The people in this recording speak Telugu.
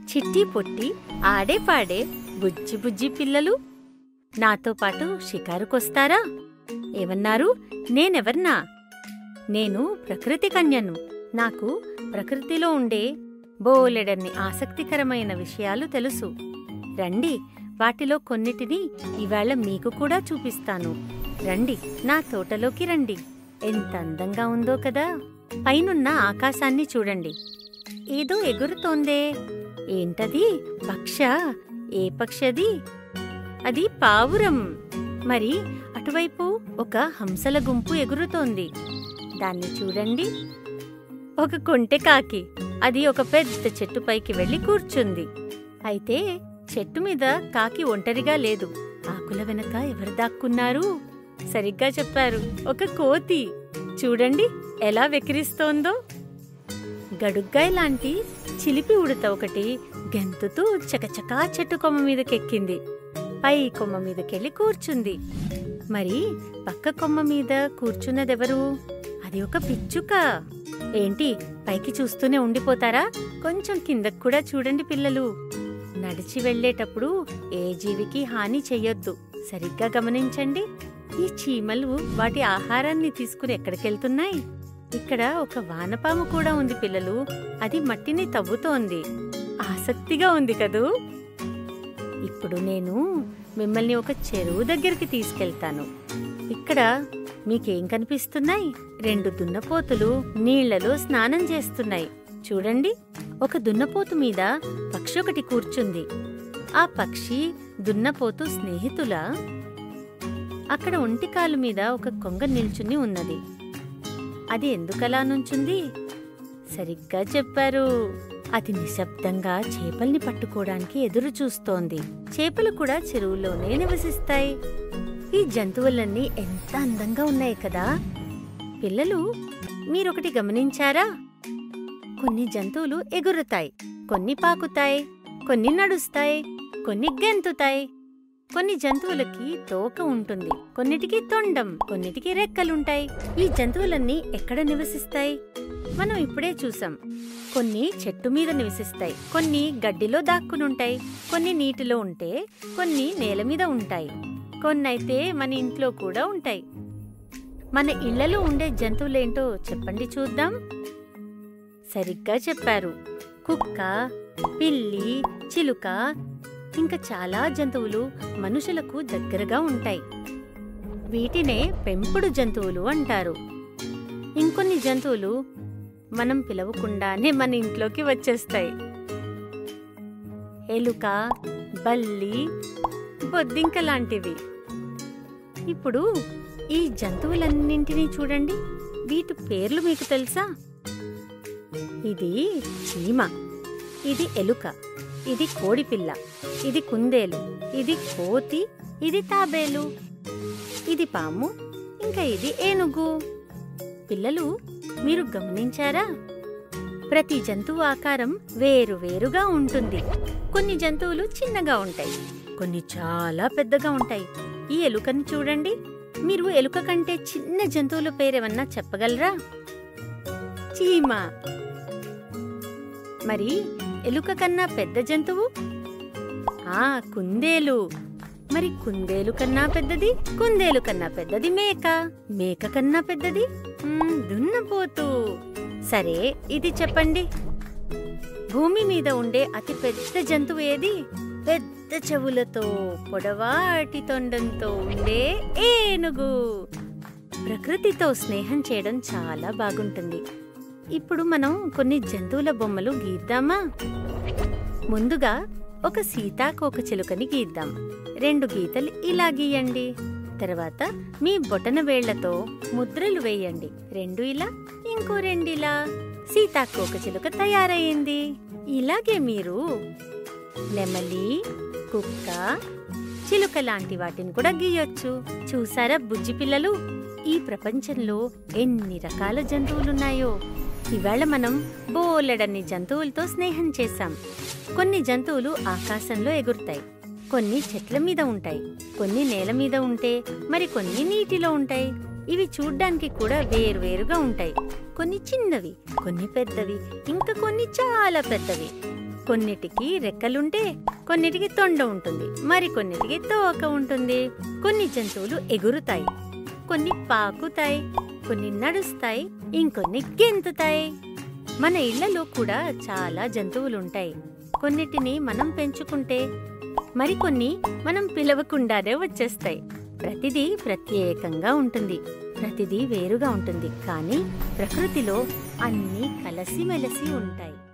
చిట్టి పొట్టి ఆడే పాడే బుజ్జి బుజ్జి పిల్లలు నాతో పాటు షికారుకొస్తారా ఏమన్నారు నేనెవర్నా నేను ప్రకృతి కన్యను నాకు ప్రకృతిలో ఉండే బోలెడన్ని ఆసక్తికరమైన విషయాలు తెలుసు రండి వాటిలో కొన్నిటిని ఇవాళ మీకు కూడా చూపిస్తాను రండి నా తోటలోకి రండి ఎంత అందంగా ఉందో కదా పైనున్న ఆకాశాన్ని చూడండి ఏదో ఎగురుతోందే ఏంటది పక్ష ఏ పక్షది అది పావురం మరి అటువైపు ఒక హంసల గుంపు ఎగురుతోంది దాన్ని చూడండి ఒక కొంటె కాకి అది ఒక పెద్ద చెట్టుపైకి వెళ్లి కూర్చుంది అయితే చెట్టు మీద కాకి ఒంటరిగా లేదు ఆకుల వెనక ఎవరు దాక్కున్నారు సరిగ్గా చెప్పారు ఒక కోతి చూడండి ఎలా వెకిరిస్తోందో గడుగ్గాయ్ లాంటి చిలిపి ఉడత ఒకటి గెంతుతూ చకచకా చెట్టు కొమ్మ మీదకెక్కింది పై కొమ్మ మీదకెళ్ళి కూర్చుంది మరి పక్క కొమ్మ మీద కూర్చున్నదెవరు అది ఒక పిచ్చుక ఏంటి పైకి చూస్తూనే ఉండిపోతారా కొంచెం కిందకు కూడా చూడండి పిల్లలు నడిచి వెళ్ళేటప్పుడు ఏ జీవికి హాని చెయ్యొద్దు సరిగ్గా గమనించండి ఈ చీమలు వాటి ఆహారాన్ని తీసుకుని ఎక్కడికెళ్తున్నాయి ఇక్కడ ఒక వానపాము కూడా ఉంది పిల్లలు అది మట్టిని తవ్వుతోంది ఆసక్తిగా ఉంది కదూ ఇప్పుడు నేను మిమ్మల్ని ఒక చెరువు దగ్గరికి తీసుకెళ్తాను ఇక్కడ మీకేం కనిపిస్తున్నాయి రెండు దున్నపోతులు నీళ్లలో స్నానం చేస్తున్నాయి చూడండి ఒక దున్నపోతు మీద పక్షి ఒకటి కూర్చుంది ఆ పక్షి దున్నపోతు స్నేహితులా అక్కడ ఒంటికాలు మీద ఒక కొంగ నిల్చుని ఉన్నది అది ఎందుకలా నుంచుంది సరిగ్గా చెప్పారు అది నిశ్శబ్దంగా చేపల్ని పట్టుకోవడానికి ఎదురు చూస్తోంది చేపలు కూడా చెరువులోనే నివసిస్తాయి ఈ జంతువులన్నీ ఎంత అందంగా ఉన్నాయి కదా పిల్లలు మీరొకటి గమనించారా కొన్ని జంతువులు ఎగురుతాయి కొన్ని పాకుతాయి కొన్ని నడుస్తాయి కొన్ని గెంతుతాయి కొన్ని జంతువులకి తోక ఉంటుంది కొన్నిటికి తొండం కొన్నిటికి రెక్కలుంటాయి ఈ జంతువులన్నీ ఎక్కడ నివసిస్తాయి మనం ఇప్పుడే చూసాం కొన్ని చెట్టు మీద నివసిస్తాయి కొన్ని గడ్డిలో దాక్కునుంటాయి కొన్ని నీటిలో ఉంటే కొన్ని నేల మీద ఉంటాయి కొన్నైతే మన ఇంట్లో కూడా ఉంటాయి మన ఇళ్లలో ఉండే జంతువులేంటో చెప్పండి చూద్దాం సరిగ్గా చెప్పారు కుక్క పిల్లి చిలుక ఇంకా చాలా జంతువులు మనుషులకు దగ్గరగా ఉంటాయి వీటినే పెంపుడు జంతువులు అంటారు ఇంకొన్ని జంతువులు మనం పిలవకుండానే మన ఇంట్లోకి వచ్చేస్తాయి ఎలుక బల్లి బొద్దింక లాంటివి ఇప్పుడు ఈ జంతువులన్నింటినీ చూడండి వీటి పేర్లు మీకు తెలుసా ఇది చీమ ఇది ఎలుక ఇది కోడిపిల్ల ఇది కుందేలు ఇది కోతి ఇది తాబేలు ఇది పాము ఇంకా ఇది ఏనుగు పిల్లలు మీరు గమనించారా ప్రతి జంతువు ఆకారం వేరు వేరుగా ఉంటుంది కొన్ని జంతువులు చిన్నగా ఉంటాయి కొన్ని చాలా పెద్దగా ఉంటాయి ఈ ఎలుకని చూడండి మీరు ఎలుక కంటే చిన్న జంతువుల పేరేమన్నా చెప్పగలరా చీమ మరి ఎలుక కన్నా పెద్ద జంతువు ఆ కుందేలు మరి కుందేలు కన్నా పెద్దది కుందేలు కన్నా పెద్దది మేక మేక కన్నా పెద్దది మ్మ్, దున్నపోతు సరే ఇది చెప్పండి భూమి మీద ఉండే అతి పెద్ద జంతువు ఏది పెద్ద చెవులతో పొడవాటి తొండంతో ఉండే ఏనుగు ప్రకృతితో స్నేహం చేయడం చాలా బాగుంటుంది ఇప్పుడు మనం కొన్ని జంతువుల బొమ్మలు గీద్దామా ముందుగా ఒక సీతాకోక చిలుకని గీద్దాం రెండు గీతలు ఇలా గీయండి తర్వాత మీ బొటన వేళ్లతో ముద్రలు వేయండి రెండు ఇలా ఇంకో రెండిలా సీతాకోక చిలుక తయారయ్యింది ఇలాగే మీరు నెమలి కుక్క చిలుక లాంటి వాటిని కూడా గీయొచ్చు చూసారా బుజ్జి పిల్లలు ఈ ప్రపంచంలో ఎన్ని రకాల జంతువులున్నాయో ఇవాళ మనం బోలెడన్ని జంతువులతో స్నేహం చేశాం కొన్ని జంతువులు ఆకాశంలో ఎగురుతాయి కొన్ని చెట్ల మీద ఉంటాయి కొన్ని నేల మీద ఉంటే మరి కొన్ని నీటిలో ఉంటాయి ఇవి చూడ్డానికి కూడా వేరువేరుగా ఉంటాయి కొన్ని చిన్నవి కొన్ని పెద్దవి ఇంకా కొన్ని చాలా పెద్దవి కొన్నిటికి రెక్కలుంటే కొన్నిటికి తొండ ఉంటుంది మరి కొన్నిటికి తోక ఉంటుంది కొన్ని జంతువులు ఎగురుతాయి కొన్ని పాకుతాయి కొన్ని నడుస్తాయి ఇంకొన్ని గెంతుతాయి మన ఇళ్లలో కూడా చాలా జంతువులుంటాయి కొన్నిటిని మనం పెంచుకుంటే మరికొన్ని మనం పిలవకుండానే వచ్చేస్తాయి ప్రతిదీ ప్రత్యేకంగా ఉంటుంది ప్రతిదీ వేరుగా ఉంటుంది కానీ ప్రకృతిలో అన్నీ కలసిమెలసి ఉంటాయి